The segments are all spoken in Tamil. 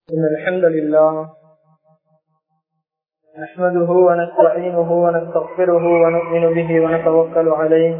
إن الحمد لله نحمده ونستعينه ونستغفره ونؤمن به ونتوكل عليه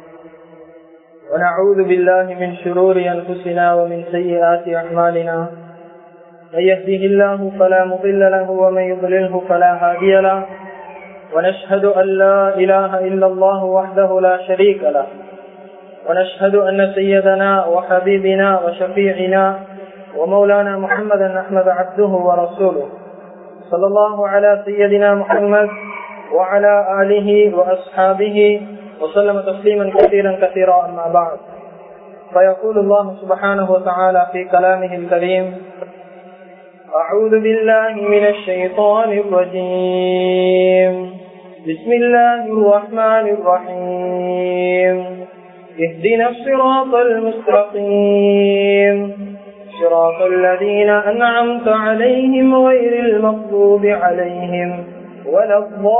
ونعوذ بالله من شرور أنفسنا ومن سيئات أعمالنا من يهده الله فلا مضل له ومن يضلله فلا هادي له ونشهد أن لا إله إلا الله وحده لا شريك له ونشهد أن سيدنا وحبيبنا وشفيعنا ومولانا محمدا أحمد عبده ورسوله صلى الله على سيدنا محمد وعلى آله وأصحابه وسلم تسليما كثيرا كثيرا أما بعد فيقول الله سبحانه وتعالى في كلامه الكريم أعوذ بالله من الشيطان الرجيم بسم الله الرحمن الرحيم اهدنا الصراط المستقيم صراط الذين أنعمت عليهم غير المغضوب عليهم ولا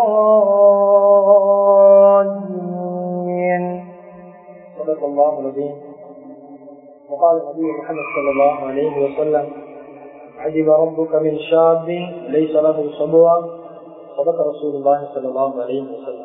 الضالين صدق الله العظيم وقال النبي محمد صلى الله عليه وسلم عجب ربك من شاب ليس له صبوة صدق رسول الله صلى الله عليه وسلم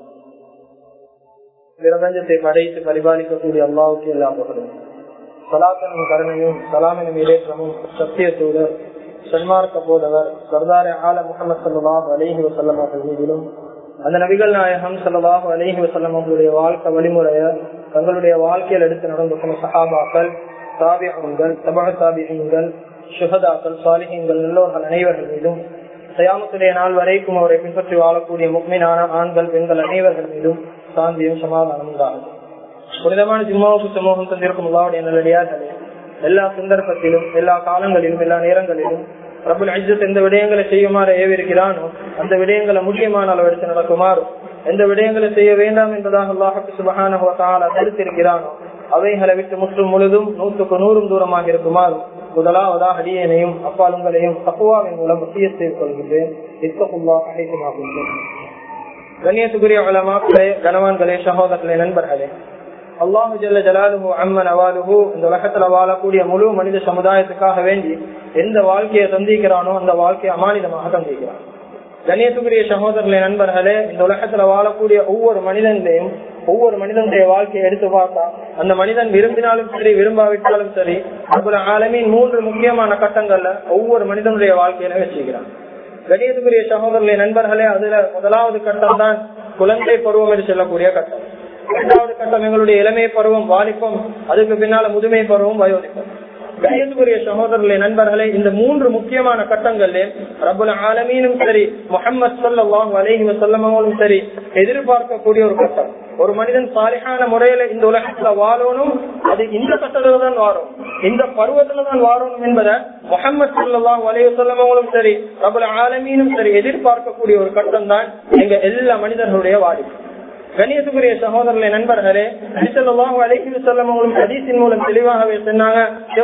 பிரபஞ்சத்தை படைத்து பரிபாலிக்கக்கூடிய அல்லாவுக்கு எல்லா புகழும் சலாத்தனும் கருணையும் சலாமினும் இலேற்றமும் சத்தியத்தோடு சன்மார்க்க போதவர் சர்தார ஆல முகமது சல்லாஹ் அலேஹி வசல்லம் அவர்கள் மீதிலும் அந்த நபிகள் நாயகம் சல்லாஹு அலேஹி வசல்லம் அவர்களுடைய வாழ்க்கை வழிமுறைய தங்களுடைய வாழ்க்கையில் எடுத்து நடந்து கொண்ட சஹாபாக்கள் தாபியங்கள் தபா தாபியங்கள் சுகதாக்கள் சாலிகங்கள் நல்லோர்கள் அனைவர்கள் மீதும் சயாமத்துடைய நாள் வரைக்கும் அவரை பின்பற்றி வாழக்கூடிய முக்மீனான ஆண்கள் பெண்கள் அனைவர்கள் மீதும் சாந்தியும் சமாதானம் உண்டாகும் புனிதமான ஜிம்மாவுக்கு சமூகம் தந்திருக்கும் அல்லாவுடைய நல்லடியார்களே எல்லா சந்தர்ப்பத்திலும் எல்லா காலங்களிலும் எல்லா நேரங்களிலும் பிரபுல் ஐஜத் எந்த விடயங்களை செய்யுமாறு ஏவிருக்கிறானோ அந்த விடயங்களை முக்கியமான அளவு எடுத்து நடக்குமாறும் எந்த விடயங்களை செய்ய வேண்டாம் என்பதாக அல்லாஹு சுபகான தடுத்திருக்கிறானோ அவைகளை விட்டு முற்றும் முழுதும் நூற்றுக்கு நூறும் தூரமாக இருக்குமாறும் முதலாவதாக அடியனையும் அப்பாலுங்களையும் தப்புவாவின் மூலம் முக்கியத்தை கொள்கின்றேன் இத்தகுல்லா அழைக்குமாகின்றேன் கண்ணியத்துக்குரிய வளமாக்களே கனவான்களே சகோதரர்களே நண்பர்களே அல்லாஹு ஜல்ல ஜலாலுஹு அம்மன் அவாலுஹு இந்த உலகத்துல வாழக்கூடிய முழு மனித சமுதாயத்துக்காக வேண்டி எந்த வாழ்க்கையை தந்திக்கிறானோ அந்த வாழ்க்கையை அமானிதமாக தந்திக்கிறான் கண்ணியத்துக்குரிய சகோதரர்களே நண்பர்களே இந்த உலகத்துல வாழக்கூடிய ஒவ்வொரு மனிதன்லையும் ஒவ்வொரு மனிதனுடைய வாழ்க்கையை எடுத்து பார்த்தா அந்த மனிதன் விரும்பினாலும் சரி விரும்பாவிட்டாலும் சரி அதுல ஆலமின் மூன்று முக்கியமான கட்டங்கள்ல ஒவ்வொரு மனிதனுடைய வாழ்க்கையில வச்சுக்கிறான் கணியத்துக்குரிய சகோதரர்களே நண்பர்களே அதுல முதலாவது கட்டம் தான் குழந்தை பருவம் என்று சொல்லக்கூடிய கட்டம் இரண்டாவது கட்டம் எங்களுடைய இளமை பருவம் வாலிப்பம் அதுக்கு பின்னால முதுமை பருவம் வயோதிப்பம் கணியத்துக்குரிய சகோதரர்களே நண்பர்களே இந்த மூன்று முக்கியமான கட்டங்கள்ல ரபுல் ஆலமீனும் சரி முகமது சொல்லாஹ் அலேஹி வசல்லமங்களும் சரி எதிர்பார்க்கக்கூடிய ஒரு கட்டம் ஒரு மனிதன் சாலிகான முறையில இந்த உலகத்துல வாழணும் அது இந்த கட்டத்துல தான் வாரும் இந்த பருவத்துல தான் வாரணும் என்பதை முகமது சொல்லாஹ் அலேஹி வசல்லமங்களும் சரி ரபுல் ஆலமீனும் சரி எதிர்பார்க்கக்கூடிய ஒரு கட்டம் தான் எங்க எல்லா மனிதர்களுடைய வாடிக்கை கணியத்துக்குரிய சகோதரர்களை நண்பர்களே அலிசல்லாஹு அலைஹி வஸல்லம் அவர்களும் ஹதீஸின் மூலம் தெளிவாகவே சொன்னாங்க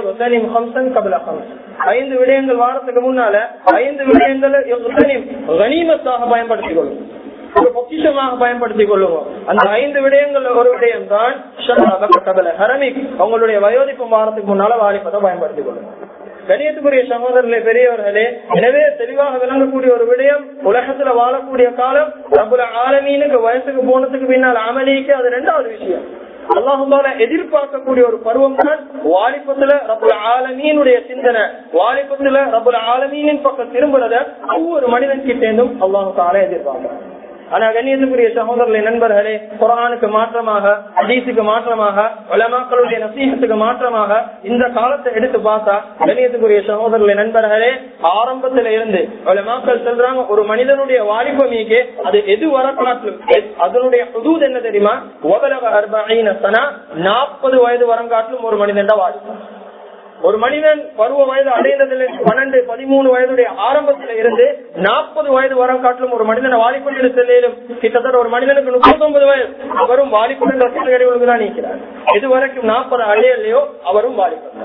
ஐந்து விடயங்கள் வாரத்துக்கு முன்னால ஐந்து விடயங்களை கனிமத்தாக பயன்படுத்திக் கொள்ளும் ஒரு பொக்கிஷமாக பயன்படுத்திக் கொள்ளுவோம் அந்த ஐந்து விடயங்கள் ஒரு விடயம் தான் ஹரமிக் அவங்களுடைய வயோதிப்பு வாரத்துக்கு முன்னால வாரிப்பதை பயன்படுத்திக் கொள்ளுவோம் கணியத்துக்குரிய சகோதரர்களே பெரியவர்களே எனவே தெளிவாக விளங்கக்கூடிய ஒரு விடயம் உலகத்துல வாழக்கூடிய காலம் ரபுல ஆலமீனுக்கு வயசுக்கு போனதுக்கு பின்னால் அமலிக்கு அது ரெண்டாவது விஷயம் அல்லாஹால எதிர்பார்க்கக்கூடிய ஒரு பருவம் தான் வாலிபத்துல ரபுல் ஆலமீனுடைய சிந்தனை வாலிபத்துல ரபுல் ஆலமீனின் பக்கம் திரும்புறத ஒவ்வொரு மனிதன் கிட்டேந்தும் அல்லாஹு தால எதிர்பார்க்கிறான் ஆனா கண்ணியத்துக்குரிய சகோதரர்களை நண்பர்களே குரானுக்கு மாற்றமாக அஜீசுக்கு மாற்றமாக வளமாக்களுடைய நசீகத்துக்கு மாற்றமாக இந்த காலத்தை எடுத்து பார்த்தா கண்ணியத்துக்குரிய சகோதரர்களை நண்பர்களே ஆரம்பத்தில இருந்து வளமாக்கள் சொல்றாங்க ஒரு மனிதனுடைய வாலிபமிக்கு அது எது வரக்காட்டிலும் அதனுடைய புதூது என்ன தெரியுமா உபலக அர்பீன சனா நாற்பது வயது வரங்காட்டிலும் ஒரு மனிதன் வாலிபம் ஒரு மனிதன் பருவ வயது அடைந்ததில் பன்னெண்டு பதிமூணு வயதுடைய ஆரம்பத்தில் இருந்து நாற்பது வயது வரம் காட்டிலும் ஒரு மனிதனை வாலிபன் செல்லும் கிட்டத்தட்ட ஒரு மனிதனுக்கு முப்பத்தி ஒன்பது வயது அவரும் வாலிபன் தான் நீக்கிறார் இது வரைக்கும் நாற்பது அடையலையோ அவரும் வாலிபன்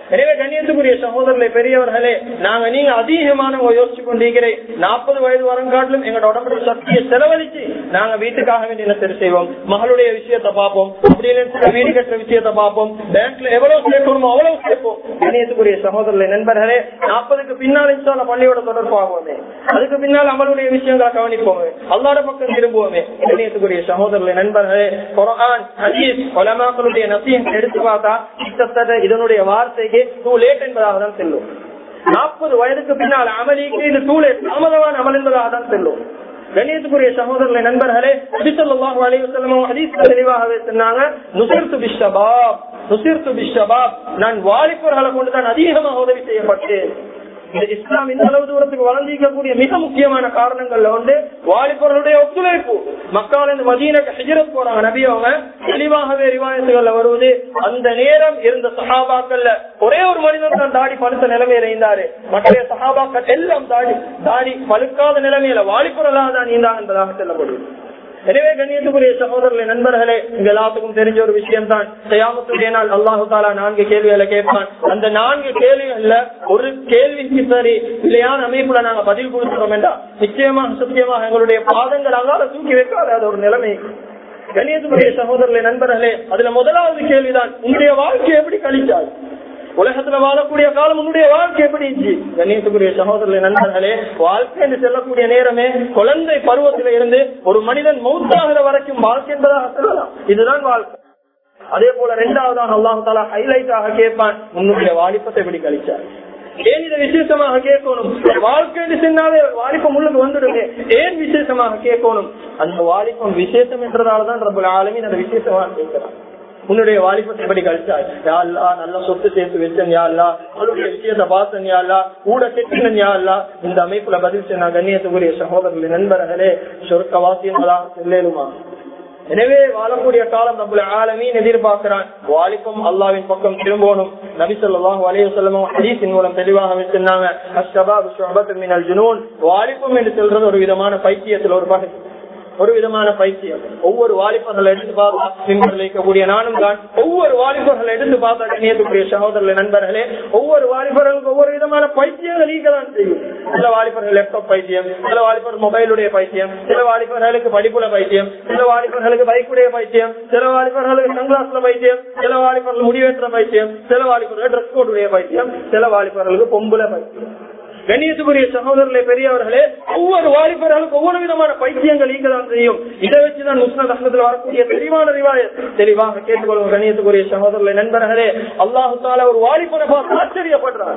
எனவே கண்ணியத்துக்குரிய சகோதரர்களே பெரியவர்களே நாங்க நீங்க அதிகமானவங்க யோசிச்சு கொண்டிருக்கிறேன் நாற்பது வயது வரம் காட்டிலும் எங்களோட உடம்புடைய சக்தியை செலவழிச்சு நாங்க வீட்டுக்காக வேண்டிய என்ன சரி செய்வோம் மகளுடைய விஷயத்தை பார்ப்போம் அப்படி இல்லைன்னு வீடு கட்டுற விஷயத்தை பார்ப்போம் பேங்க்ல எவ்வளவு சேர்க்கணுமோ அவ்வளவு சேர்ப்போம் கண்ணியத்துக்குரிய சகோதரர்களே நண்பர்களே நாற்பதுக்கு பின்னால் இன்ஷால்ல பள்ளியோட தொடர்பாகுவோமே அதுக்கு பின்னால் அமலுடைய விஷயங்களை கவனிப்போமே அல்லாட பக்கம் திரும்புவோமே கண்ணியத்துக்குரிய சகோதரர்களே நண்பர்களே குரான் ஹதீஸ் உலமாக்களுடைய நசியம் எடுத்து பார்த்தா கிட்டத்தட்ட இதனுடைய வார்த்தைக்கு டூ லேட் என்பதாக தான் செல்லும் நாற்பது வயதுக்கு பின்னால் அமலிக்கு இது டூ லேட் தாமதமான அமல் என்பதாக தான் செல்லும் கணேசக்குரிய சகோதரர்களை நண்பர்களே அபிசல்லாஹு அலைஹி வஸல்லம் ஹதீஸ்ல தெளிவாகவே சொன்னாங்க நுசிர்து பிஷபாப் நுசிர்து பிஷபாப் நான் வாலிபர்களை கொண்டு தான் அதிகமாக உதவி செய்யப்பட்டேன் இந்த இஸ்லாம் இந்த அளவு தூரத்துக்கு வளர்ந்திருக்கக்கூடிய மிக முக்கியமான காரணங்கள்ல வந்து வாலிபர்களுடைய ஒத்துழைப்பு மக்கள் இந்த மதீனக்கு ஹிஜரத் போறாங்க நபி அவங்க தெளிவாகவே ரிவாயத்துகள்ல வருவது அந்த நேரம் இருந்த சஹாபாக்கள்ல ஒரே ஒரு மனிதன் தான் தாடி பழுத்த நிலைமையில இருந்தாரு மற்ற சஹாபாக்கள் எல்லாம் தாடி தாடி பழுக்காத நிலைமையில வாலிபர்களாக தான் இருந்தாங்க என்பதாக சொல்லப்படுது எனவே கண்ணியத்துக்குரிய சகோதரர்களே நண்பர்களே இங்க எல்லாத்துக்கும் தெரிஞ்ச ஒரு விஷயம் தான் செய்யாமத்துடைய நாள் அல்லாஹு தாலா நான்கு கேள்விகளை கேட்பான் அந்த நான்கு கேள்விகள்ல ஒரு கேள்விக்கு சரி இல்லையான அமைப்புல நாங்க பதில் கொடுத்துட்டோம் என்றா நிச்சயமாக சத்தியமாக எங்களுடைய பாதங்கள் அங்கால தூக்கி வைக்காத அது ஒரு நிலைமை கண்ணியத்துக்குரிய சகோதரர்களே நண்பர்களே அதுல முதலாவது கேள்விதான் உன்னுடைய வாழ்க்கை எப்படி கழிச்சாய் உலகத்துல வாழக்கூடிய காலம் உன்னுடைய வாழ்க்கை எப்படி இருந்துச்சு கண்ணியத்துக்குரிய சகோதரர்களே நண்பர்களே வாழ்க்கை என்று செல்லக்கூடிய நேரமே குழந்தை பருவத்தில இருந்து ஒரு மனிதன் மௌத்தாகிற வரைக்கும் வாழ்க்கை என்பதாக சொல்லலாம் இதுதான் வாழ்க்கை அதே போல இரண்டாவதாக அல்லாஹு தாலா ஹைலைட்டாக கேட்பான் உன்னுடைய வாலிபத்தை எப்படி கழிச்சார் ஏன் இதை விசேஷமாக கேட்கணும் வாழ்க்கை சொன்னாலே வாலிப்பம் உள்ளுக்கு வந்துடுங்க ஏன் விசேஷமாக கேட்கணும் அந்த வாலிப்பம் விசேஷம் என்றதாலதான் ரொம்ப ஆளுமே அந்த விசேஷமாக கேட்கிறான் உன்னுடைய வாலிபத்தை எப்படி கழிச்சாய் யாழ்லா நல்ல சொத்து சேர்த்து வச்சேன் யாழ்லா அவளுடைய விஷயத்தை பார்த்தேன் யாழ்லா கூட கெட்டினன் யாழ்லா இந்த அமைப்புல பதில் சொன்ன கண்ணியத்துக்குரிய சகோதரர்களே நண்பர்களே சொர்க்க வாசியங்களா செல்லேலுமா எனவே வாழக்கூடிய காலம் நம்மள ஆலமீன் எதிர்பார்க்கிறான் வாலிபம் அல்லாவின் பக்கம் திரும்பணும் நபி சொல்லாஹ் வலைய சொல்லமும் ஹதீஸின் மூலம் தெளிவாக சொன்னாங்க அஷ்டபாப் ஷுபத் மினல் ஜுனூன் வாலிபம் என்று சொல்றது ஒரு விதமான பைத்தியத்தில் ஒரு பகுதி ஒரு விதமான பைத்தியம் ஒவ்வொரு வாலிபர்களை எடுத்து பார்த்தா சிங்கர்கள் இருக்கக்கூடிய நானும் தான் ஒவ்வொரு வாலிபர்களை எடுத்து பார்த்தா கண்ணியத்துக்குரிய சகோதரர்களே நண்பர்களே ஒவ்வொரு வாலிபர்களுக்கு ஒவ்வொரு விதமான பைத்தியங்கள் நீக்கதான் செய்யும் சில வாலிபர்கள் லேப்டாப் பைத்தியம் சில வாலிபர் மொபைலுடைய பைத்தியம் சில வாலிபர்களுக்கு படிப்புல பைத்தியம் சில வாலிபர்களுக்கு பைக்குடைய பைத்தியம் சில வாலிபர்களுக்கு சங்கிளாஸ்ல பைத்தியம் சில வாலிபர்கள் முடிவேற்ற பைத்தியம் சில வாலிபர்கள் ட்ரெஸ் கோடுடைய பைத்தியம் சில வாலிபர்களுக்கு பொம்புல பைத்தியம் கண்ணியத்துக்குரிய சகோதரர்களே பெரியவர்களே ஒவ்வொரு வாலிபர்களுக்கும் ஒவ்வொரு விதமான பைத்தியங்கள் ஈங்கதான் செய்யும் இதை வச்சுதான் முஸ்னத் அஹமதுல வரக்கூடிய தெளிவான ரிவாய தெளிவாக கேட்டுக்கொள்ளும் கண்ணியத்துக்குரிய சகோதரர்களே நண்பர்களே அல்லாஹு தாலா ஒரு வாலிபனை பார்த்து ஆச்சரியப்படுறார்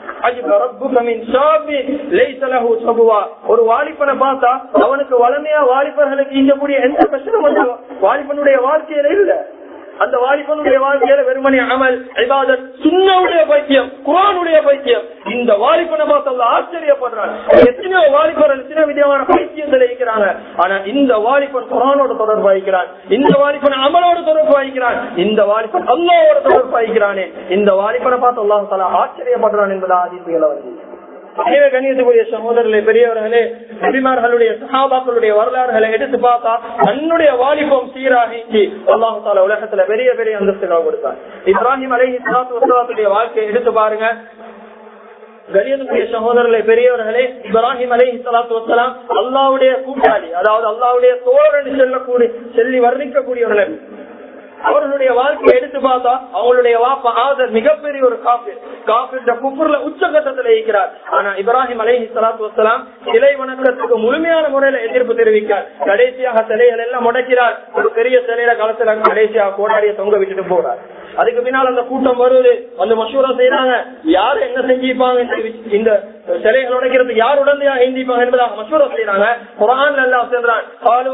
ஒரு வாலிபனை பார்த்தா அவனுக்கு வளமையா வாலிபர்களுக்கு ஈங்கக்கூடிய எந்த கஷ்டம் வந்து வாலிபனுடைய வாழ்க்கையில இல்ல அந்த வாலிபனுடைய வாழ்க்கையில வெறுமனே அமல் ஐபாதத் சுண்ணவுடைய பைத்தியம் குரானுடைய பைத்தியம் இந்த வாலிபனை பார்த்து ஆச்சரியப்படுறான் எத்தனையோ வாலிபர்கள் எத்தனை விதமான பைத்தியத்தில் இருக்கிறாங்க ஆனா இந்த வாலிபன் குரானோட தொடர்பு வகிக்கிறான் இந்த வாலிபன் அமலோட தொடர்பு வகிக்கிறான் இந்த வாலிபன் அல்லாவோட தொடர்பு வகிக்கிறானே இந்த வாலிபனை பார்த்து அல்லாஹ் தலா ஆச்சரியப்படுறான் என்பதா அதிர்ச்சிகளை வந்து கணியத்துக்குரிய சகோதரர்களே பெரியவர்களே நபிமார்களுடைய சஹாபாக்களுடைய வரலாறுகளை எடுத்து பார்த்தா தன்னுடைய வாலிபம் சீராகி அல்லாஹு தால உலகத்துல பெரிய பெரிய அந்தஸ்துகளை கொடுத்தார் இப்ராஹிம் அலஹி சலாத்துடைய வாழ்க்கையை எடுத்து பாருங்க கணியத்துக்குரிய சகோதரர்களே பெரியவர்களே இப்ராஹிம் அலஹி சலாத்து வசலாம் அல்லாவுடைய கூட்டாளி அதாவது அல்லாவுடைய தோழன் செல்லக்கூடிய செல்லி வர்ணிக்கக்கூடியவர்கள் அவர்களுடைய வாழ்க்கையை எடுத்து பார்த்தா அவங்களுடைய வாப்பா ஆதர் மிகப்பெரிய ஒரு காஃபிர் காஃபிர் குப்பூர்ல உச்சகட்டத்தில் இருக்கிறார் ஆனா இப்ராஹிம் அலைஹி சலாத்து வசலாம் சிலை வணக்கத்துக்கு முழுமையான முறையில எதிர்ப்பு தெரிவிக்கிறார் கடைசியாக சிலைகள் எல்லாம் முடக்கிறார் ஒரு பெரிய சிலையில காலத்துல கடைசியாக கோடாடிய தொங்க விட்டுட்டு போறார் அதுக்கு பின்னால் அந்த கூட்டம் வருது வந்து மசூரா செய்யறாங்க யாரு என்ன செஞ்சிருப்பாங்க இந்த சிலைகள் உடைக்கிறது யார் உடந்தையா எந்திப்பாங்க என்பதாக மசூரா செய்யறாங்க குரான் எல்லாம் சென்றான்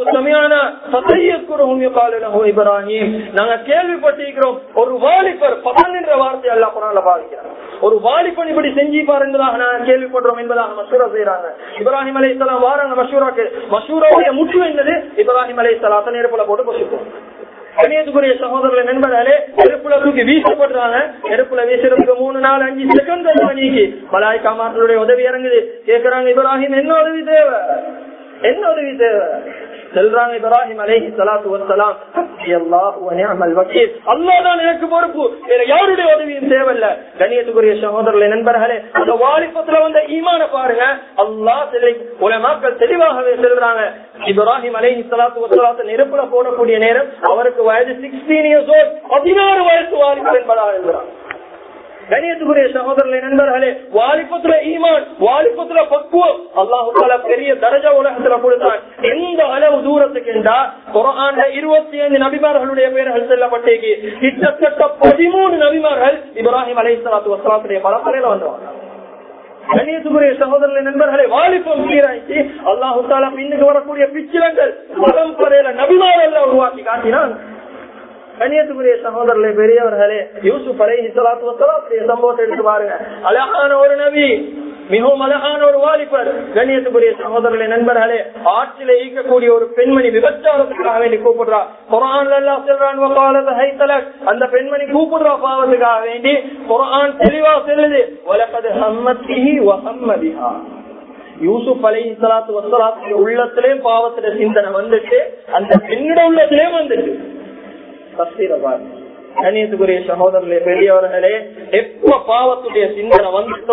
இப்ராஹிம் நாங்க கேள்விப்பட்டிருக்கிறோம் ஒரு வாலிபர் பகல் என்ற வார்த்தை அல்லா குரான்ல பாதிக்கிறார் ஒரு வாலிபன் இப்படி செஞ்சிப்பார் என்பதாக நாங்க கேள்விப்படுறோம் என்பதாக மசூரா செய்யறாங்க இப்ராஹிம் அலை இஸ்லாம் வாராங்க மசூராக்கு மசூராவுடைய முற்று என்னது இப்ராஹிம் அலை இஸ்லாத்த நெருப்புல போட்டு பசுப்போம் கணியத்துக்குரிய சகோதரர்கள் நண்பர்களே நெருப்புல தூக்கி வீசப்படுறாங்க நெருப்புல வீசுறதுக்கு மூணு நாலு அஞ்சு செகண்ட் நீக்கி மலாய்க்கா மார்களுடைய உதவி இறங்குது கேக்குறாங்க இப்ராஹிம் என்ன உதவி தேவை என்ன உதவி தேவை செல்றாங்க இப்ராஹிம் அலைஹி ஸலாத்து வஸ்ஸலாம் அல்லாஹ் வ நிஅமல் வக்கீல் அல்லாஹ் தான் எனக்கு பொறுப்பு வேற யாருடைய உதவியும் தேவையில்ல கண்ணியத்துக்குரிய சகோதரர்களே நண்பர்களே அந்த வாலிபத்துல வந்த ஈமான பாருங்க அல்லாஹ் சிலை உலமாக்கள் தெளிவாகவே சொல்றாங்க இப்ராஹிம் அலைஹி ஸலாத்து வஸ்ஸலாத்தை நெருப்புல போடக்கூடிய நேரம் அவருக்கு வயது 16 இயர்ஸ் ஓல்ட் 16 வயசு வாலிபர் என்பதாக எழுதுறாங்க கணியத்துக்குரிய சகோதரர்களே நண்பர்களே வாலிபத்துல ஈமான் வாலிபத்துல பக்குவம் அல்லாஹு பெரிய தரஜா உலகத்துல கொடுத்தான் எந்த அளவு தூரத்துக்கு என்றா குரான்ல இருபத்தி ஐந்து நபிமார்களுடைய பெயர்கள் செல்லப்பட்டேக்கு கிட்டத்தட்ட பதிமூணு நபிமார்கள் இப்ராஹிம் அலை சலாத்து வசலாத்துடைய பரம்பரையில வந்தவங்க கண்ணியத்துக்குரிய சகோதரர்களை நண்பர்களை வாலிபம் சீராய்ச்சி அல்லாஹு தாலா பின்னுக்கு வரக்கூடிய பிச்சிலங்கள் பரம்பரையில நபிமாரெல்லாம் உருவாக்கி காட்டினான் கண்ணியத்துக்குரிய சகோதரர்களே பெரியவர்களே யூசுப் அலை இஸ்லாத்து வசலாத்துடைய சம்பவத்தை எடுத்து பாருங்க அழகான ஒரு நபி மிகவும் அழகான ஒரு வாலிபர் கண்ணியத்துக்குரிய சகோதரர்களே நண்பர்களே ஆற்றில ஈக்கக்கூடிய ஒரு பெண்மணி விபச்சாரத்துக்காக வேண்டி கூப்பிடுறா குரான் எல்லாம் செல்றான் அந்த பெண்மணி கூப்பிடுறா பாவத்துக்காக வேண்டி குரான் தெளிவா செல்லுது உலகது ஹம்மத்திஹி வஹம்மதிஹா யூசுப் அலை இஸ்லாத்து வசலாத்துடைய உள்ளத்திலேயும் பாவத்துல சிந்தனை வந்துட்டு அந்த பெண்ணோட உள்ளத்திலேயும் வந்துட்டு கணியத்துக்குரிய சகோதரர்களே பெரியவர்களே எப்ப பாவத்துடைய சிந்தனை வந்துட்டோ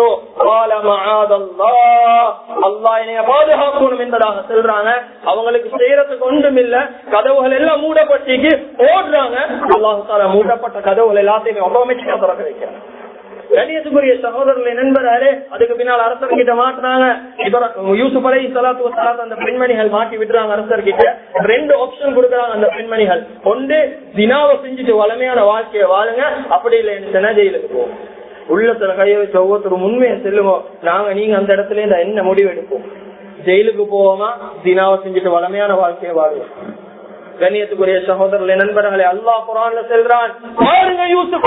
அல்லா என்னைய பாதுகாக்கணும் என்பதாக சொல்றாங்க அவங்களுக்கு செய்யறதுக்கு ஒன்றும் இல்ல கதவுகள் எல்லாம் மூடப்பட்டிக்கு ஓடுறாங்க அல்லாஹால மூடப்பட்ட கதவுகள் எல்லாத்தையுமே ஆட்டோமேட்டிக்கா திறக்க வைக்கிறாங்க கணியத்துக்குரிய சகோதரர்களை நண்பர்களே அதுக்கு பின்னால் அரசர் கிட்ட மாட்டினாங்க யூசுப் அலை சலாத்து வசலாத் அந்த பெண்மணிகள் மாட்டி விடுறாங்க அரசர் கிட்ட ரெண்டு ஆப்ஷன் கொடுக்கறாங்க அந்த பெண்மணிகள் ஒன்று தினாவை செஞ்சுட்டு வளமையான வாழ்க்கையை வாழுங்க அப்படி இல்லை ஜெயிலுக்கு போவோம் உள்ளத்துல கைய வச்சு ஒவ்வொருத்தரும் உண்மையை செல்லுவோம் நாங்க நீங்க அந்த இடத்துல இருந்து என்ன முடிவு எடுப்போம் ஜெயிலுக்கு போவோமா தினாவை செஞ்சுட்டு வளமையான வாழ்க்கையை வாழுவோம் கண்ணியத்துக்குரிய சகோதரர்களே நண்பர்களே அல்லாஹ் குரான்ல செல்றான் பாருங்க யூசுப்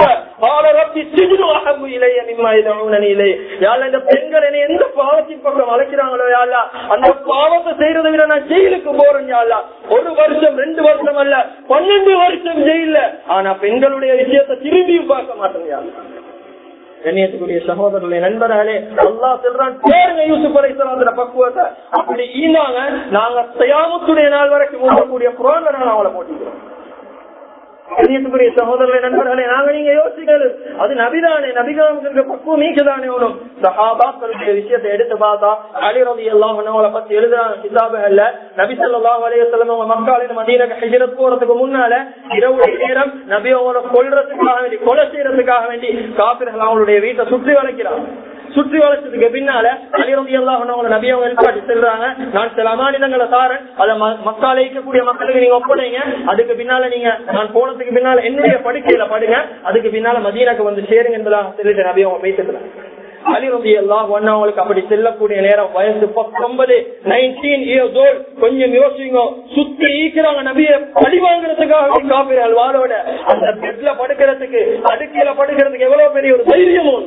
இந்த பெண்கள் என்னை எந்த பாவத்தின் பக்கம் அழைக்கிறாங்களோ யாழ்லா அந்த பாவத்தை செய்யறதை விட நான் ஜெயிலுக்கு போறேன் யாழ்லா ஒரு வருஷம் ரெண்டு வருஷம் அல்ல பன்னெண்டு வருஷம் ஜெயில ஆனா பெண்களுடைய விஷயத்தை திரும்பியும் பார்க்க மாட்டேன் யாழ்லா கண்ணியத்துக்குரிய சகோதரர்களே நண்பர்களே அல்லா சொல்றான் பேருங்க யூசுப் அலைசலாத்துல பக்குவத்தை அப்படி ஈனாங்க நாங்க தயாமத்துடைய நாள் வரைக்கும் மூடக்கூடிய புறான்ல நாங்க அவளை போட்டிக்கிறோம் கண்ணியத்துக்குரிய சகோதரர்களே நண்பர்களே நாங்க நீங்க யோசிக்கிறது அது நபிதானே நபிகாமுக்கு பக்குவம் நீக்குதானே வரும் சஹாபாக்களுடைய விஷயத்தை எடுத்து பார்த்தா அலிரதி எல்லாம் அவளை பத்தி எழுதுறாங்க கிதாபுகள்ல நபி சொல்லாஹ் அலையம் அவங்க மக்களின் மதீனக்கு ஹிஜரத் போறதுக்கு முன்னால இரவு நேரம் நபி அவங்களை கொல்றதுக்காக வேண்டி கொலை செய்யறதுக்காக வேண்டி காப்பிர்கள் அவங்களுடைய வீட்டை சுற்றி வளைக்கிறாங்க சுற்றி வளைச்சதுக்கு பின்னால அலிரதி எல்லாம் நபி அவங்க எழுப்பாட்டி செல்றாங்க நான் சில அமானிதங்களை தாரன் அதை மக்கால இருக்கக்கூடிய மக்களுக்கு நீங்க ஒப்படைங்க அதுக்கு பின்னால நீங்க நான் போனதுக்கு பின்னால என்னுடைய படுக்கையில படுங்க அதுக்கு பின்னால மதீனாக்கு வந்து சேருங்க என்பதாக சொல்லிட்டு நபி அவங்க பேசிக்கிறாங்க அலிரதி எல்லாம் அவங்களுக்கு அப்படி செல்லக்கூடிய நேரம் வயசு பத்தொன்பது நைன்டீன் இயர்ஸ் ஓல்ட் கொஞ்சம் யோசிங்க சுத்தி ஈக்கிறாங்க நபிய பழி வாங்குறதுக்காக காப்பீர்கள் வாழோட அந்த பெட்ல படுக்கிறதுக்கு அடுக்கையில படுக்கிறதுக்கு எவ்வளவு பெரிய ஒரு தைரியமும்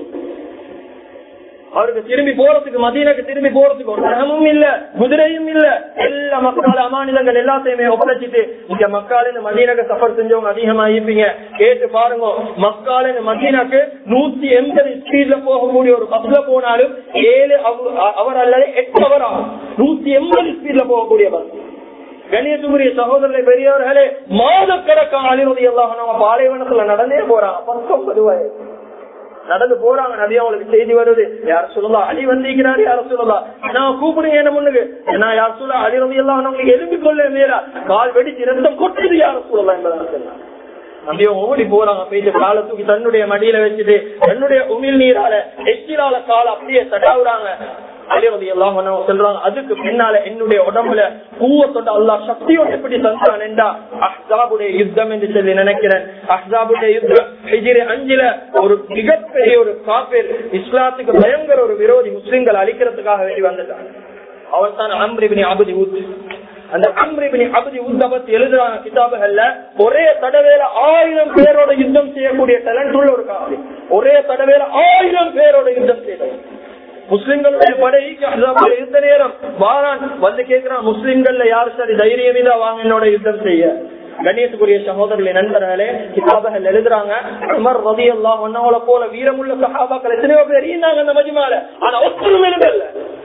அவருக்கு திரும்பி போறதுக்கு மதீனக்கு திரும்பி போறதுக்கு ஒரு கிரகமும் இல்ல குதிரையும் இல்ல எல்லா மக்கள் அமானிதங்கள் எல்லாத்தையுமே ஒப்படைச்சிட்டு இங்க மக்கள் இந்த மதீனக்கு சஃபர் செஞ்சவங்க அதிகமா இருப்பீங்க கேட்டு பாருங்க மக்கள் இந்த மதீனாக்கு நூத்தி எண்பது ஸ்பீட்ல போகக்கூடிய ஒரு பஸ்ல போனாலும் ஏழு அவர் அல்லது எட்டு அவர் ஆகும் நூத்தி எண்பது ஸ்பீட்ல போகக்கூடிய பஸ் கணியத்துக்குரிய சகோதரர்களை பெரியவர்களே மாதக்கணக்கான அழிவதை எல்லாம் பாலைவனத்துல நடந்தே போறாங்க பத்தொன்பது வயது நடந்து போறாங்க நபி அவங்களுக்கு செய்தி வருது யார் சொல்லலாம் அடி வந்திருக்கிறாரு யார சொல்லலாம் நான் கூப்பிடுங்க என்ன முன்னுக்கு நான் யார் சொல்ல அடி வந்து எல்லாம் உங்களுக்கு எலும்பி கொள்ள மேலா கால் வெடிச்சு ரத்தம் கொட்டுது யார சொல்லலாம் என்பதாக சொன்னாங்க நம்பிய ஓடி போறாங்க போயிட்டு காலை தூக்கி தன்னுடைய மடியில வச்சுட்டு தன்னுடைய உமிழ் நீரால எச்சிலால கால அப்படியே தடாவுறாங்க அலிரதி எல்லாம் சொல்றாங்க அதுக்கு பின்னால என்னுடைய உடம்புல கூவத்தோட அல்லா சக்தியோட எப்படி தந்தான் என்றா அஹ்சாபுடைய யுத்தம் என்று சொல்லி நினைக்கிறேன் அஹ்சாபுடைய யுத்தம் ஹிஜிரி அஞ்சுல ஒரு மிகப்பெரிய ஒரு காப்பீர் இஸ்லாத்துக்கு பயங்கர ஒரு விரோதி முஸ்லிம்கள் அழிக்கிறதுக்காக வேண்டி வந்துட்டாங்க அவர் தான் அம்ரிபினி அபுதி ஊத்து அந்த அம்ரிபினி அபுதி உத்தபத்து எழுதுறாங்க கிதாபுகள்ல ஒரே தடவையில ஆயிரம் பேரோட யுத்தம் செய்யக்கூடிய டேலண்ட் உள்ள ஒரு காப்பி ஒரே தடவையில ஆயிரம் பேரோட யுத்தம் செய்யணும் முஸ்லிம்களுடைய படைக்கு அல்லாவுடைய யுத்த நேரம் வாரான் வந்து கேட்கிறான் முஸ்லிம்கள்ல யாரு சரி தைரியம் இதா வாங்க என்னோட யுத்தம் செய்ய கணேசுக்குரிய சகோதரர்களே நண்பர்களே கிதாபர்கள் எழுதுறாங்க உமர் ரதி எல்லாம் ஒன்னவளை போல வீரமுள்ள சகாபாக்கள் எத்தனையோ பேர் இருந்தாங்க அந்த மஜிமால ஆனா ஒருத்தரும் எழுதல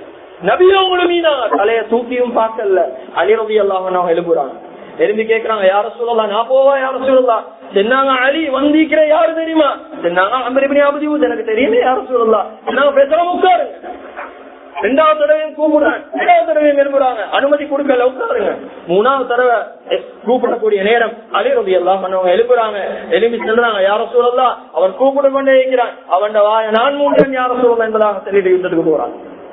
நபியவங்களும் மீனாங்க தலைய தூக்கியும் பார்க்கல அலிரதி அல்லாஹ் எழுப்புறாங்க எழுப்பி கேக்குறாங்க யார சொல்லலாம் நான் போவா யார சொல்லலாம் சொன்னாங்க அலி வந்திக்கிற யாரு தெரியுமா சொன்னாங்க அம்பரிபி அபதி எனக்கு தெரியுமே யார சொல்லலாம் நாங்க பேசாம உட்காருங்க ரெண்டாவது தடவையும் கூப்பிடுறாங்க ரெண்டாவது தடவையும் எழுப்புறாங்க அனுமதி கொடுக்கல உட்காருங்க மூணாவது தடவை கூப்பிடக்கூடிய நேரம் அலிரதி எல்லாம் பண்ணவங்க எழுப்புறாங்க எழுப்பி செல்றாங்க யார சொல்லலாம் அவன் கூப்பிடு கொண்டே இருக்கிறான் அவன் வாய நான் மூன்றன் யார சொல்லலாம் என்பதாக சொல்லிட்டு யுத்தத்துக்கு போறாங்க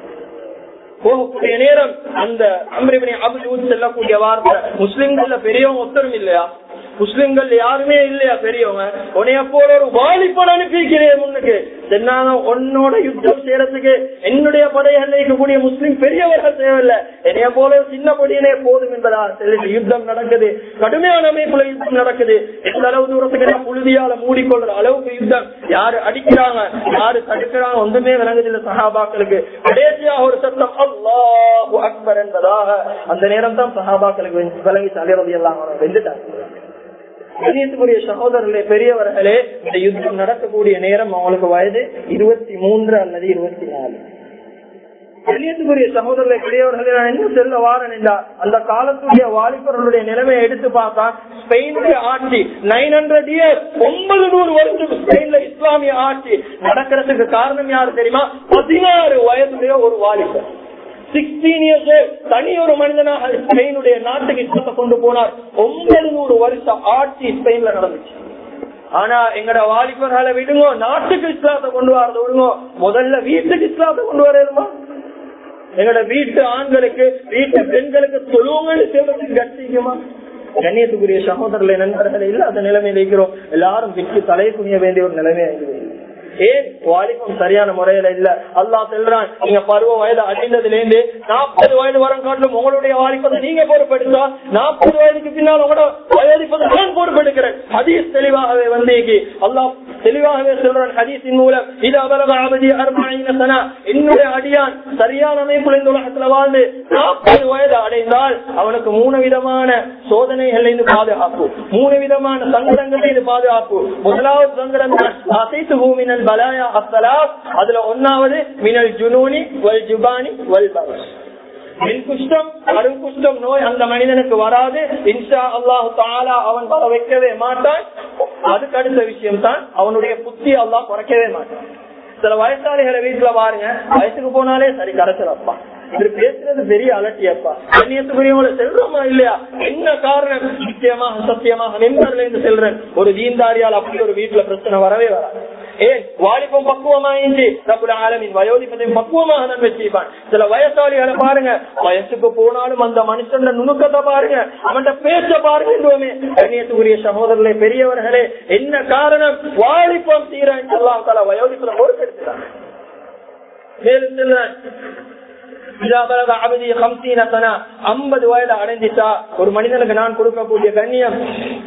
போகக்கூடிய நேரம் அந்த அம்ரிபனி அபுஜூத் செல்லக்கூடிய வார்த்தை முஸ்லிம்கள்ல பெரியவங்க ஒத்தரும் இல்லையா முஸ்லிம்கள் யாருமே இல்லையா பெரியவங்க உனைய போல ஒரு வாலிப்பன் அனுப்பிக்கிறேன் முன்னுக்கு தென்னாங்க உன்னோட யுத்தம் செய்யறதுக்கு என்னுடைய படைகள் இருக்கக்கூடிய முஸ்லிம் பெரியவர்கள் தேவையில்லை என்னைய போல சின்ன படியிலே போதும் என்பதா சொல்லிட்டு யுத்தம் நடக்குது கடுமையான அமைப்புல யுத்தம் நடக்குது எந்த அளவு தூரத்துக்கு நான் புழுதியால மூடிக்கொள்ற அளவுக்கு யுத்தம் யாரு அடிக்கிறாங்க யாரு தடுக்கிறாங்க ஒன்றுமே விளங்குதில்லை சஹாபாக்களுக்கு கடைசியாக ஒரு சத்தம் அல்லாஹு அக்பர் என்பதாக அந்த நேரம் தான் சஹாபாக்களுக்கு விளங்கி தலைவதி எல்லாம் வெந்துட்டாங்க கணியத்துக்குரிய சகோதரர்களே பெரியவர்களே இந்த யுத்தம் நடக்கக்கூடிய நேரம் அவங்களுக்கு வயது இருபத்தி மூன்று அல்லது இருபத்தி நாலு கணியத்துக்குரிய சகோதரர்களை பெரியவர்களே நான் என்ன செல்ல வாரன் என்றா அந்த காலத்துடைய வாலிபர்களுடைய நிலைமையை எடுத்து பார்த்தா ஸ்பெயினுடைய ஆட்சி நைன் ஹண்ட்ரட் இயர்ஸ் ஒன்பது நூறு வருஷம் ஸ்பெயின்ல இஸ்லாமிய ஆட்சி நடக்கிறதுக்கு காரணம் யாரு தெரியுமா பதினாறு வயதுடைய ஒரு வாலிபர் சிக்ஸ்டீன் இயர்ஸ் தனி ஒரு மனிதனாக ஸ்பெயினுடைய நாட்டுக்கு இஸ்லாத்தை கொண்டு போனார் ஒன்பது நூறு வருஷம் ஆட்சி ஸ்பெயின்ல நடந்துச்சு ஆனா எங்கட வாலிபர்களை விடுங்க நாட்டுக்கு இஸ்லாத்தை கொண்டு வரத விடுங்க முதல்ல வீட்டுக்கு இஸ்லாத்தை கொண்டு வரணுமா எங்களோட வீட்டு ஆண்களுக்கு வீட்டு பெண்களுக்கு தொழுவுங்கன்னு சொல்றதுக்கு கட்டிக்குமா கண்ணியத்துக்குரிய சகோதரர்களை நண்பர்கள் இல்ல அந்த நிலைமையில இருக்கிறோம் எல்லாரும் விட்டு தலை குனிய வேண்டிய ஒரு நிலைமை ஏன் வாலிபம் சரியான முறையில இல்ல அல்லா செல்றான் நீங்க பருவ வயது அடைந்ததுல இருந்து நாற்பது வயது வரம் காட்டிலும் உங்களுடைய வாலிபத்தை நீங்க பொறுப்பெடுத்தா நாற்பது வயதுக்கு பின்னால் உங்களோட வயதிப்பதை நான் பொறுப்பெடுக்கிறேன் ஹதீஸ் தெளிவாகவே வந்தேக்கு அல்லாஹ் தெளிவாகவே சொல்றான் ஹதீஸின் மூலம் இது அபலக அவதி அர்மாயின என்னுடைய அடியான் சரியான அமைப்புல இந்த உலகத்துல வாழ்ந்து நாற்பது வயது அடைந்தால் அவனுக்கு மூணு விதமான சோதனைகள் இருந்து பாதுகாப்பு மூணு விதமான சங்கடங்கள் இது பாதுகாப்பு முதலாவது சங்கடம் அசைத்து பூமினல் பலாயா அசலா அதுல ஒன்னாவது மினல் ஜுனூனி வல் ஜுபானி வல் பவஸ் குஷ்டம் கருங்குஷ்டம் நோய் அந்த மனிதனுக்கு வராது இன்ஷா அல்லாஹு தாலா அவன் வர வைக்கவே மாட்டான் அதுக்கு அடுத்த விஷயம் தான் அவனுடைய புத்தி அல்லாஹ் குறைக்கவே மாட்டான் சில வயசாளிகளை வீட்டுல பாருங்க வயசுக்கு போனாலே சரி கரைச்சிடப்பா இது பேசுறது பெரிய அலட்டியப்பா கண்ணியத்துக்குரியவங்களை செல்றோமா இல்லையா என்ன காரணம் நிச்சயமாக சத்தியமாக நிம்மர்ல இருந்து செல்றேன் ஒரு தீன்தாரியால் அப்படி ஒரு வீட்டுல பிரச்சனை வரவே வராது ஏன் வாலிபம் பக்குவமாயிச்சு ரபுல் ஆலமின் வயோதிபத்தையும் பக்குவமாக தான் வச்சிருப்பான் சில வயசாளிகளை பாருங்க வயசுக்கு போனாலும் அந்த மனுஷன் நுணுக்கத்தை பாருங்க அவன் பேச்ச பாருங்க கண்ணியத்துக்குரிய சகோதரர்களே பெரியவர்களே என்ன காரணம் வாலிபம் தீரன் எல்லாம் தல வயோதிபத்தை பொறுப்பெடுக்கிறான் மேலும் சொல்றேன் ஐம்பது வயது அடைஞ்சிட்டா ஒரு மனிதனுக்கு நான் கொடுக்கக்கூடிய கண்ணியம்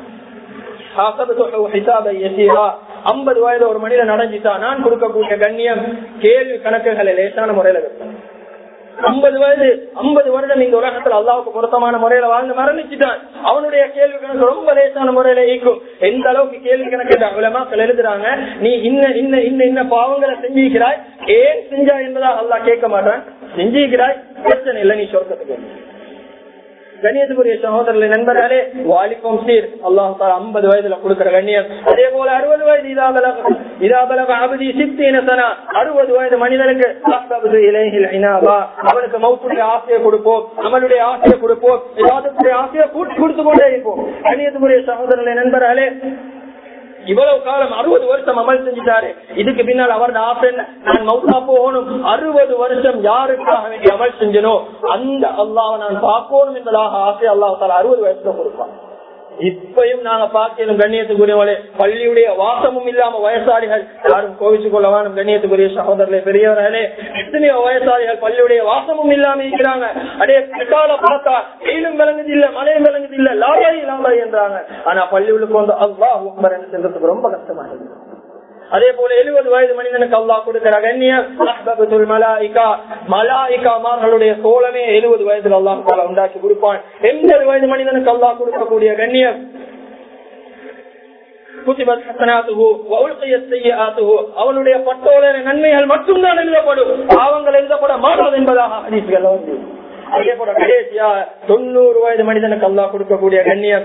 ஐம்பது வயது ஒரு மனிதன் அடைஞ்சிட்டா நான் கொடுக்கக்கூடிய கண்ணியம் கேள்வி கணக்குகளை லேசான முறையில வைப்பேன் ஐம்பது வயது ஐம்பது வருடம் இந்த உலகத்துல அல்லாவுக்கு பொருத்தமான முறையில வாழ்ந்து மரணிச்சுட்டான் அவனுடைய கேள்வி கணக்கு ரொம்ப லேசான முறையில ஈக்கும் எந்த அளவுக்கு கேள்வி கணக்கு உலமாக்கள் எழுதுறாங்க நீ இன்ன இன்ன இன்ன இன்ன பாவங்களை செஞ்சிருக்கிறாய் ஏன் செஞ்சா என்பதா அல்லா கேட்க மாட்டான் செஞ்சிருக்கிறாய் பிரச்சனை இல்லை நீ சொர்க்கத்துக்கு கண்ணியத்துக்குரிய சகோதரர்களை நண்பர்களே வாலிபம் சீர் அல்லாஹ் ஐம்பது வயதுல கொடுக்கிற கண்ணியம் அதே போல அறுபது வயது இதாபலக இதாபலக அபதி சித்தினசனா அறுபது வயது மனிதனுக்கு அவனுக்கு மௌத்துடைய ஆசையை கொடுப்போம் நம்மளுடைய ஆசையை கொடுப்போம் ஏதாவது ஆசையை கூட்டி கொடுத்து கொண்டே இருப்போம் கண்ணியத்துக்குரிய சகோதரர்களை நண்பர்களே இவ்வளவு காலம் அறுபது வருஷம் அமல் செஞ்சுட்டாரு இதுக்கு பின்னால் அவரோட ஆசை நான் மௌத்தா போகணும் அறுபது வருஷம் யாருக்காக வேண்டி அமல் செஞ்சனோ அந்த அல்லாவை நான் பார்க்கணும் என்பதாக ஆசை அல்லாஹால அறுபது வயசுல கொடுப்பான் இப்பயும் நாங்க பார்க்கணும் கண்ணியத்துக்குரியவளே பள்ளியுடைய வாசமும் இல்லாம வயசாளிகள் யாரும் கோவிச்சு கொள்ளவானும் கண்ணியத்துக்குரிய சகோதரர்களே பெரியவர்களே எத்தனையோ வயசாளிகள் பள்ளியுடைய வாசமும் இல்லாம இருக்கிறாங்க அடே பிற்கால பார்த்தா வெயிலும் விளங்குது இல்ல மழையும் விளங்குது இல்ல லாபாரி லாபாரி என்றாங்க ஆனா பள்ளியுள்ளுக்கு வந்து அல்லா உக்பர் என்று செல்றதுக்கு ரொம்ப கஷ்டமா இருக்கு அதே போல எழுபது வயது மனிதனுக்கு அல்லா கொடுக்கிற கண்ணியம் மலாய்கா மலாய்காமார்களுடைய சோழமே எழுபது வயதுல அல்லாஹ் உண்டாக்கி கொடுப்பான் எண்பது வயது மனிதனுக்கு அல்லா கொடுக்கக்கூடிய கண்ணியம் குதிபத் ஹசனாத்துஹு வ உல்கியத் ஸய்யிஆத்துஹு அவனுடைய பட்டோலன நன்மைகள் மட்டும்தான் எழுதப்படும் பாவங்கள் எழுதப்பட மாட்டாது என்பதாக ஹதீஸ்கள் வந்து அதே போல கடைசியா தொண்ணூறு வயது மனிதனுக்கு அல்லா கொடுக்கக்கூடிய கண்ணியம்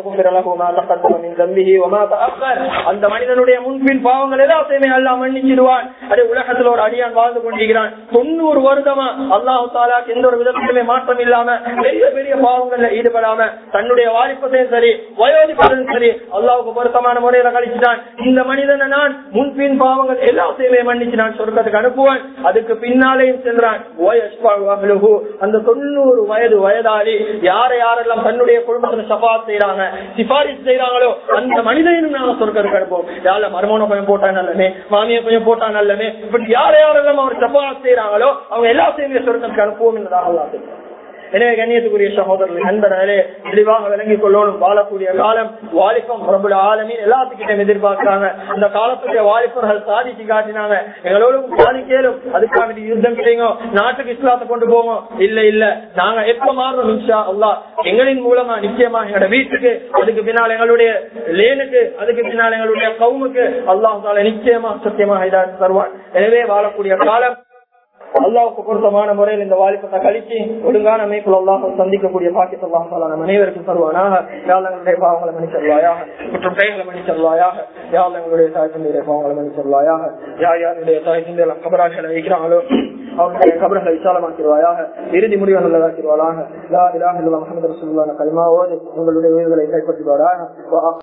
அந்த மனிதனுடைய முன்பின் பாவங்கள் எல்லாத்தையுமே அல்லா மன்னிச்சிடுவான் அதே உலகத்தில் ஒரு அடியான் வாழ்ந்து கொண்டிருக்கிறான் தொண்ணூறு வருடமா அல்லாஹு தாலாக்கு எந்த ஒரு விதத்திலுமே மாற்றம் இல்லாம பெரிய பெரிய பாவங்கள்ல ஈடுபடாம தன்னுடைய வாலிப்பத்தையும் சரி வயோதிப்பதையும் சரி அல்லாவுக்கு பொருத்தமான முறையில கழிச்சுட்டான் இந்த மனிதனை நான் முன்பின் பாவங்கள் எல்லாத்தையுமே மன்னிச்சு நான் சொர்க்கத்துக்கு அனுப்புவேன் அதுக்கு பின்னாலேயும் சென்றான் அந்த தொண்ணூறு வயது வயதாளி யாரை யாரெல்லாம் தன்னுடைய குடும்பத்துல சபாத் செய்யறாங்க சிபாரிசு செய்யறாங்களோ அந்த மனிதனும் நாங்க சொர்க்கத்துக்கு அனுப்புவோம் யார மருமனை கொஞ்சம் போட்டா நல்லமே மாமியை கொஞ்சம் போட்டா நல்லமே இப்படி யாரை யாரெல்லாம் அவர் சபாத் செய்யறாங்களோ அவங்க எல்லாத்தையுமே சொர்க்கத்துக்கு அனுப்புவோம் என்பதாக அல்லா சொல்றாங்க எனவே கண்ணியத்துக்குரிய சகோதரர்கள் நண்பர்களே தெளிவாக விளங்கிக் கொள்ளணும் வாழக்கூடிய காலம் வாலிபம் பிரபுல ஆலமீன் எல்லாத்துக்கிட்டும் எதிர்பார்க்கிறாங்க அந்த காலத்துடைய வாலிபர்கள் சாதிச்சு காட்டினாங்க எங்களோடும் சாதிக்கலும் அதுக்காக யுத்தம் செய்யுங்க நாட்டுக்கு இஸ்லாத்தை கொண்டு போவோம் இல்ல இல்ல நாங்க எப்ப மாறுறோம் இன்ஷா அல்லா எங்களின் மூலமா நிச்சயமா எங்களோட வீட்டுக்கு அதுக்கு பின்னால் எங்களுடைய லேனுக்கு அதுக்கு பின்னால் எங்களுடைய கவுமுக்கு அல்லாஹால நிச்சயமா சத்தியமா இதான் தருவான் எனவே வாழக்கூடிய காலம் அல்லாவுக்கு பொருத்தமான முறையில் இந்த வாலிபத்தை கழிச்சு ஒழுங்கான அமைப்பில் அல்லாஹ் சந்திக்கக்கூடிய பாக்கியத்தை அல்லாஹால நம் அனைவருக்கும் தருவானாக யாழ்களுடைய பாவங்களை மன்னிச்சல்வாயாக மற்றும் கைகளை மன்னிச்சல்வாயாக யாழ்களுடைய தாய் தந்தையுடைய பாவங்களை மன்னிச்சல்வாயாக யார் யாருடைய தாய் தந்தையில கபராட்களை வைக்கிறாங்களோ அவருடைய கபர்களை விசாலமாக்கிடுவாயாக இறுதி முடிவு நல்லதாக்கிடுவாளாக லா இலாஹ் இல்லா முஹம்மது ரசூலுல்லாஹ் கலிமாவோடு உங்களுடைய உயிர்களை கைப்பற்றுவாராக